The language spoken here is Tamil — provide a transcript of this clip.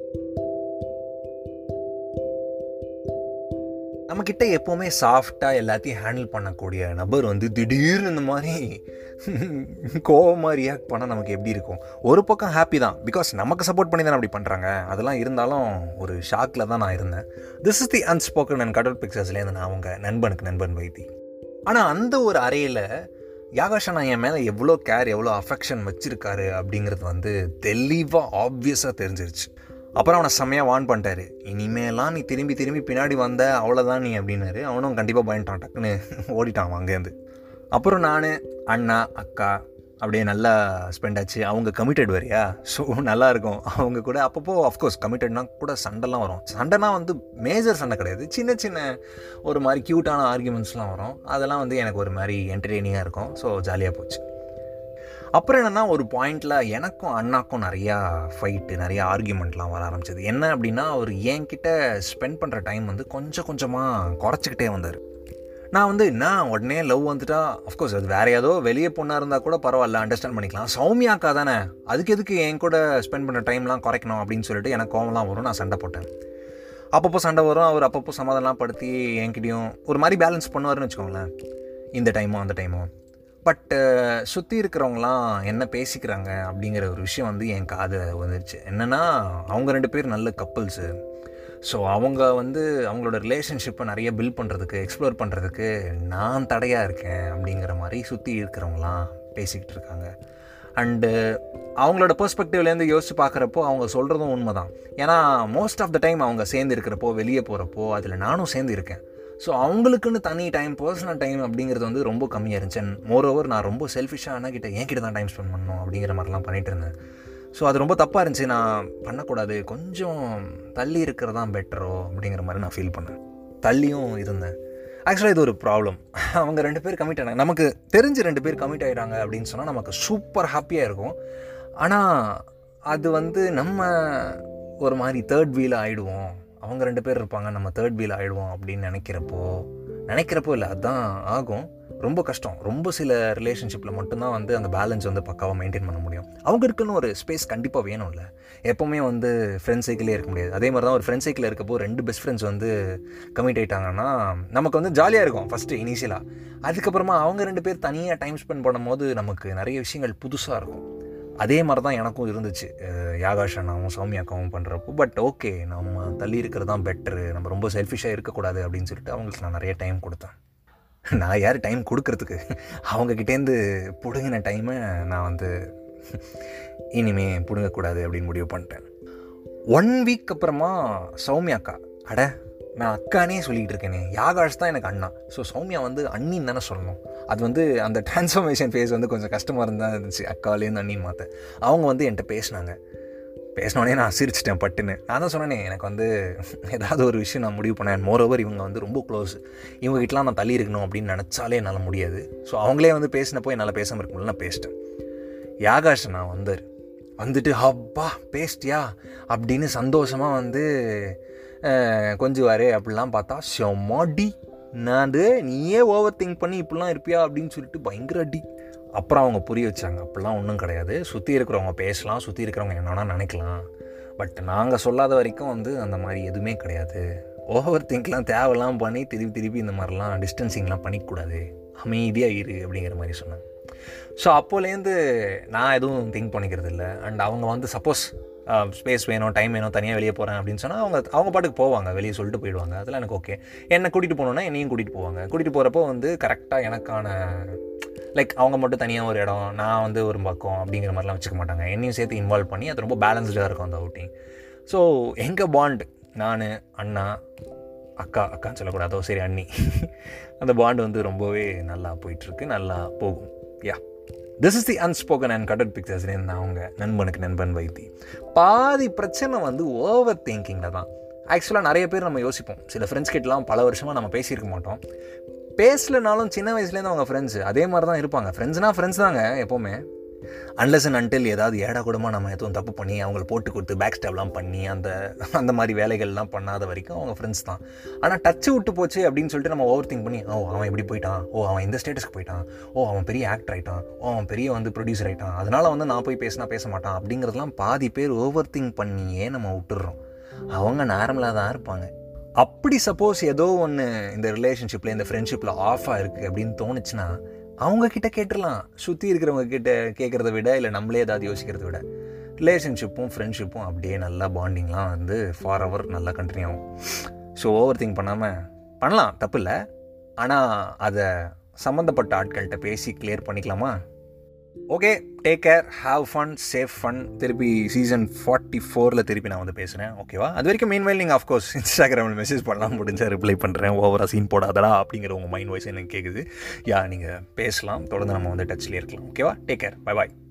நம்மக்கிட்ட எப்போவுமே சாஃப்டாக எல்லாத்தையும் ஹேண்டில் பண்ணக்கூடிய நபர் வந்து திடீர்னு இந்த மாதிரி கோவமாக ரியாக்ட் பண்ணால் நமக்கு எப்படி இருக்கும் ஒரு பக்கம் ஹாப்பி தான் பிகாஸ் நமக்கு சப்போர்ட் பண்ணி தானே அப்படி பண்ணுறாங்க அதெல்லாம் இருந்தாலும் ஒரு ஷாக்கில் தான் நான் இருந்தேன் this is the unspoken and கடல் பிக்சர்ஸ்லேருந்து நான் அவங்க நண்பனுக்கு நண்பன் வைத்தி ஆனால் அந்த ஒரு அறையில் யாகாஷனா என் மேலே எவ்வளோ கேர் எவ்வளோ அஃபெக்ஷன் வச்சுருக்காரு அப்படிங்கிறது வந்து தெளிவாக ஆப்வியஸாக தெரிஞ்சிருச்சு அப்புறம் அவனை செம்மையாக வான் பண்ணிட்டாரு இனிமேலாம் நீ திரும்பி திரும்பி பின்னாடி வந்த அவ்வளோதான் நீ அப்படின்னாரு அவனும் கண்டிப்பாக பயன்ட்டான் டக்குன்னு ஓடிட்டான் அவன் அங்கேருந்து அப்புறம் நான் அண்ணா அக்கா அப்படியே நல்லா ஸ்பெண்ட் ஆச்சு அவங்க கமிட்டட் வரியா ஸோ நல்லாயிருக்கும் அவங்க கூட அப்பப்போ அஃப்கோர்ஸ் கமிட்டட்னா கூட சண்டைலாம் வரும் சண்டைனா வந்து மேஜர் சண்டை கிடையாது சின்ன சின்ன ஒரு மாதிரி க்யூட்டான ஆர்குமெண்ட்ஸ்லாம் வரும் அதெல்லாம் வந்து எனக்கு ஒரு மாதிரி என்டர்டெய்னிங்காக இருக்கும் ஸோ ஜாலியாக போச்சு அப்புறம் என்னென்னா ஒரு பாயிண்டில் எனக்கும் அண்ணாக்கும் நிறையா ஃபைட்டு நிறையா ஆர்கியூமெண்ட்லாம் வர ஆரம்பிச்சது என்ன அப்படின்னா அவர் என்கிட்ட ஸ்பெண்ட் பண்ணுற டைம் வந்து கொஞ்சம் கொஞ்சமாக குறைச்சிக்கிட்டே வந்தார் நான் வந்து என்ன உடனே லவ் வந்துட்டா அஃப்கோர்ஸ் அது வேறு ஏதோ வெளியே பொண்ணாக இருந்தால் கூட பரவாயில்ல அண்டர்ஸ்டாண்ட் பண்ணிக்கலாம் சௌமியாக்கா தானே அதுக்கு எதுக்கு என் கூட ஸ்பெண்ட் பண்ணுற டைம்லாம் குறைக்கணும் அப்படின்னு சொல்லிட்டு எனக்கு கோவம்லாம் வரும் நான் சண்டை போட்டேன் அப்பப்போ சண்டை வரும் அவர் அப்பப்போ சமாதானம்லாம் படுத்தி என்கிட்டயும் ஒரு மாதிரி பேலன்ஸ் பண்ணுவார்னு வச்சுக்கோங்களேன் இந்த டைமோ அந்த டைமோ பட்டு சுற்றி இருக்கிறவங்களாம் என்ன பேசிக்கிறாங்க அப்படிங்கிற ஒரு விஷயம் வந்து என் காது வந்துருச்சு என்னென்னா அவங்க ரெண்டு பேர் நல்ல கப்புள்ஸு ஸோ அவங்க வந்து அவங்களோட ரிலேஷன்ஷிப்பை நிறைய பில்ட் பண்ணுறதுக்கு எக்ஸ்ப்ளோர் பண்ணுறதுக்கு நான் தடையாக இருக்கேன் அப்படிங்கிற மாதிரி சுற்றி இருக்கிறவங்களாம் பேசிக்கிட்டு இருக்காங்க அண்டு அவங்களோட பெர்ஸ்பெக்டிவ்லேருந்து யோசிச்சு பார்க்குறப்போ அவங்க சொல்கிறதும் உண்மை தான் ஏன்னா மோஸ்ட் ஆஃப் த டைம் அவங்க சேர்ந்து இருக்கிறப்போ வெளியே போகிறப்போ அதில் நானும் சேர்ந்து இருக்கேன் ஸோ அவங்களுக்குன்னு தனி டைம் பர்சனல் டைம் அப்படிங்கிறது வந்து ரொம்ப கம்மியாக இருந்துச்சு அண்ட் மோர் ஓவர் நான் ரொம்ப செல்ஃபிஷாக அண்ணா கிட்ட என் கிட்ட தான் டைம் ஸ்பெண்ட் பண்ணணும் அப்படிங்கிற மாதிரிலாம் பண்ணிட்டு இருந்தேன் ஸோ அது ரொம்ப தப்பாக இருந்துச்சு நான் பண்ணக்கூடாது கொஞ்சம் தள்ளி இருக்கிறது தான் பெட்டரோ அப்படிங்கிற மாதிரி நான் ஃபீல் பண்ணேன் தள்ளியும் இருந்தேன் ஆக்சுவலாக இது ஒரு ப்ராப்ளம் அவங்க ரெண்டு பேர் கமிட் ஆனாங்க நமக்கு தெரிஞ்சு ரெண்டு பேர் கமிட் ஆகிட்டாங்க அப்படின்னு சொன்னால் நமக்கு சூப்பர் ஹாப்பியாக இருக்கும் ஆனால் அது வந்து நம்ம ஒரு மாதிரி தேர்ட் வீல் ஆகிடுவோம் அவங்க ரெண்டு பேர் இருப்பாங்க நம்ம தேர்ட் வீல் ஆகிடுவோம் அப்படின்னு நினைக்கிறப்போ நினைக்கிறப்போ இல்லை அதுதான் ஆகும் ரொம்ப கஷ்டம் ரொம்ப சில ரிலேஷன்ஷிப்பில் மட்டும்தான் வந்து அந்த பேலன்ஸ் வந்து பக்காவாக மெயின்டைன் பண்ண முடியும் அவங்க இருக்குன்னு ஒரு ஸ்பேஸ் கண்டிப்பாக வேணும்ல எப்போவுமே வந்து ஃப்ரெண்ட் சைக்கிளே இருக்க முடியாது அதே மாதிரி தான் ஒரு ஃப்ரெண்ட் சைக்கிள் இருக்கப்போ ரெண்டு பெஸ்ட் ஃப்ரெண்ட்ஸ் வந்து கமிட் ஆகிட்டாங்கன்னா நமக்கு வந்து ஜாலியாக இருக்கும் ஃபஸ்ட்டு இனிஷியலாக அதுக்கப்புறமா அவங்க ரெண்டு பேர் தனியாக டைம் ஸ்பெண்ட் பண்ணும்போது நமக்கு நிறைய விஷயங்கள் புதுசாக இருக்கும் அதே மாதிரி தான் எனக்கும் இருந்துச்சு யாகாஷ் அண்ணாவும் சௌமியாக்காவும் பண்ணுறப்போ பட் ஓகே நம்ம தள்ளி இருக்கிறது தான் பெட்ரு நம்ம ரொம்ப செல்ஃபிஷாக இருக்கக்கூடாது அப்படின்னு சொல்லிட்டு அவங்களுக்கு நான் நிறைய டைம் கொடுத்தேன் நான் யார் டைம் கொடுக்கறதுக்கு அவங்கக்கிட்டேருந்து பிடுங்கின டைமை நான் வந்து இனிமே பிடுங்கக்கூடாது அப்படின்னு முடிவு பண்ணிட்டேன் ஒன் வீக் அப்புறமா சௌமியாக்கா அட நான் அக்கானே சொல்லிகிட்டு இருக்கேனே யாகாஷ் தான் எனக்கு அண்ணா ஸோ சௌமியா வந்து அண்ணின்னு தானே சொல்லணும் அது வந்து அந்த டிரான்ஸ்ஃபர்மேஷன் ஃபேஸ் வந்து கொஞ்சம் கஷ்டமாக இருந்தால் இருந்துச்சு அக்காலேருந்து அண்ணின்னு மாற்ற அவங்க வந்து என்கிட்ட பேசினாங்க பேசினோடனே நான் சிரிச்சிட்டேன் பட்டுன்னு நான் தான் சொன்னேனே எனக்கு வந்து ஏதாவது ஒரு விஷயம் நான் முடிவு பண்ணேன் மோரோவர் இவங்க வந்து ரொம்ப க்ளோஸ் இவங்ககிட்டலாம் நான் தள்ளி இருக்கணும் அப்படின்னு நினச்சாலே என்னால் முடியாது ஸோ அவங்களே வந்து பேசினப்போ என்னால் பேசாமல் இருக்க முடியல நான் பேசிட்டேன் யாகாஷ் நான் வந்தார் வந்துட்டு ஹப்பா பேஸ்டியா அப்படின்னு சந்தோஷமாக வந்து கொஞ்சுவார் அப்படிலாம் பார்த்தா செம்மாடி நான் அது நீயே ஓவர் திங்க் பண்ணி இப்படிலாம் இருப்பியா அப்படின்னு சொல்லிட்டு பயங்கர அடி அப்புறம் அவங்க புரிய வச்சாங்க அப்படிலாம் ஒன்றும் கிடையாது சுற்றி இருக்கிறவங்க பேசலாம் சுற்றி இருக்கிறவங்க என்னன்னா நினைக்கலாம் பட் நாங்கள் சொல்லாத வரைக்கும் வந்து அந்த மாதிரி எதுவுமே கிடையாது ஓவர் திங்க்லாம் தேவையெல்லாம் பண்ணி திருப்பி திருப்பி இந்த மாதிரிலாம் டிஸ்டன்சிங்லாம் பண்ணிக்கூடாது அமைதியாக இரு அப்படிங்கிற மாதிரி சொன்னாங்க ஸோ அப்போலேருந்து நான் எதுவும் திங்க் பண்ணிக்கிறது இல்லை அண்ட் அவங்க வந்து சப்போஸ் ஸ்பேஸ் வேணும் டைம் வேணும் தனியாக வெளியே போகிறேன் அப்படின்னு சொன்னால் அவங்க அவங்க பாட்டுக்கு போவாங்க வெளியே சொல்லிட்டு போயிடுவாங்க அதெல்லாம் எனக்கு ஓகே என்னை கூட்டிகிட்டு போகணுன்னா என்னையும் கூட்டிகிட்டு போவாங்க கூட்டிகிட்டு போகிறப்போ வந்து கரெக்டாக எனக்கான லைக் அவங்க மட்டும் தனியாக ஒரு இடம் நான் வந்து ஒரு பக்கம் அப்படிங்கிற மாதிரிலாம் வச்சுக்க மாட்டாங்க என்னையும் சேர்த்து இன்வால்வ் பண்ணி அது ரொம்ப பேலன்ஸ்டாக இருக்கும் அந்த அவுட்டிங் ஸோ எங்கள் பாண்ட் நான் அண்ணா அக்கா அக்கான்னு சொல்லக்கூடாதோ சரி அண்ணி அந்த பாண்ட் வந்து ரொம்பவே நல்லா போயிட்டுருக்கு நல்லா போகும் yeah this is the unspoken and கடட் பிக்சர்ஸ்லேருந்து அவங்க நண்பனுக்கு நண்பன் வைத்தி பாதி பிரச்சனை வந்து ஓவர் திங்கிங்கில் தான் ஆக்சுவலாக நிறைய பேர் நம்ம யோசிப்போம் சில ஃப்ரெண்ட்ஸ் கிட்டலாம் பல வருஷமாக நம்ம பேசியிருக்க மாட்டோம் பேசலனாலும் சின்ன வயசுலேருந்து அவங்க ஃப்ரெண்ட்ஸு அதே மாதிரி தான் இருப்பாங்க ஃப்ரெண்ட்ஸ்னால் ஃப்ரெண்ட்ஸ் தாங்க எப்போவுமே அன்லெஸ் அண்ட் அன்டில் ஏதாவது ஏடா கூடமாக நம்ம எதுவும் தப்பு பண்ணி அவங்கள போட்டு கொடுத்து பேக் ஸ்டெப்லாம் பண்ணி அந்த அந்த மாதிரி வேலைகள்லாம் பண்ணாத வரைக்கும் அவங்க ஃப்ரெண்ட்ஸ் தான் ஆனால் டச்சு விட்டு போச்சு அப்படின்னு சொல்லிட்டு நம்ம ஓவர் திங்க் பண்ணி ஓ அவன் இப்படி போயிட்டான் ஓ அவன் இந்த ஸ்டேட்டஸ்க்கு போயிட்டான் ஓ அவன் பெரிய ஆக்டர் ஆகிட்டான் ஓ அவன் பெரிய வந்து ப்ரொடியூசர் ஆகிட்டான் அதனால் வந்து நான் போய் பேசினா பேச மாட்டான் அப்படிங்கிறதுலாம் பாதி பேர் ஓவர் திங்க் பண்ணியே நம்ம விட்டுடுறோம் அவங்க நார்மலாக தான் இருப்பாங்க அப்படி சப்போஸ் ஏதோ ஒன்று இந்த ரிலேஷன்ஷிப்பில் இந்த ஃப்ரெண்ட்ஷிப்பில் ஆஃபாக இருக்குது அப்படின்னு தோணுச்சுன்னா அவங்க கிட்ட கேட்டுடலாம் சுற்றி இருக்கிறவங்க கிட்ட கேட்குறத விட இல்லை நம்மளே ஏதாவது யோசிக்கிறத விட ரிலேஷன்ஷிப்பும் ஃப்ரெண்ட்ஷிப்பும் அப்படியே நல்லா பாண்டிங்லாம் வந்து ஃபார் அவர் நல்லா கண்டினியூ ஆகும் ஸோ ஓவர் திங்க் பண்ணாமல் பண்ணலாம் தப்பு இல்லை ஆனால் அதை சம்மந்தப்பட்ட ஆட்கள்கிட்ட பேசி கிளியர் பண்ணிக்கலாமா okay take care have fun safe fun திருப்பி சீசன் ஃபார்ட்டி ஃபோரில் திருப்பி நான் வந்து பேசுகிறேன் ஓகேவா அது வரைக்கும் மெயில் நீங்கள் ஆஃப்கோர்ஸ் இன்ஸ்டாகிராமில் மெசேஜ் பண்ணலாம் முடிஞ்சால் ரிப்ளை பண்ணுறேன் ஓவராக சீன் போடாதடா அப்படிங்கிற உங்கள் மைண்ட் வாய்ஸ் எனக்கு கேட்குது யா நீங்கள் பேசலாம் தொடர்ந்து நம்ம வந்து டச்லேயே இருக்கலாம் ஓகேவா டேக் கேர் பை பாய்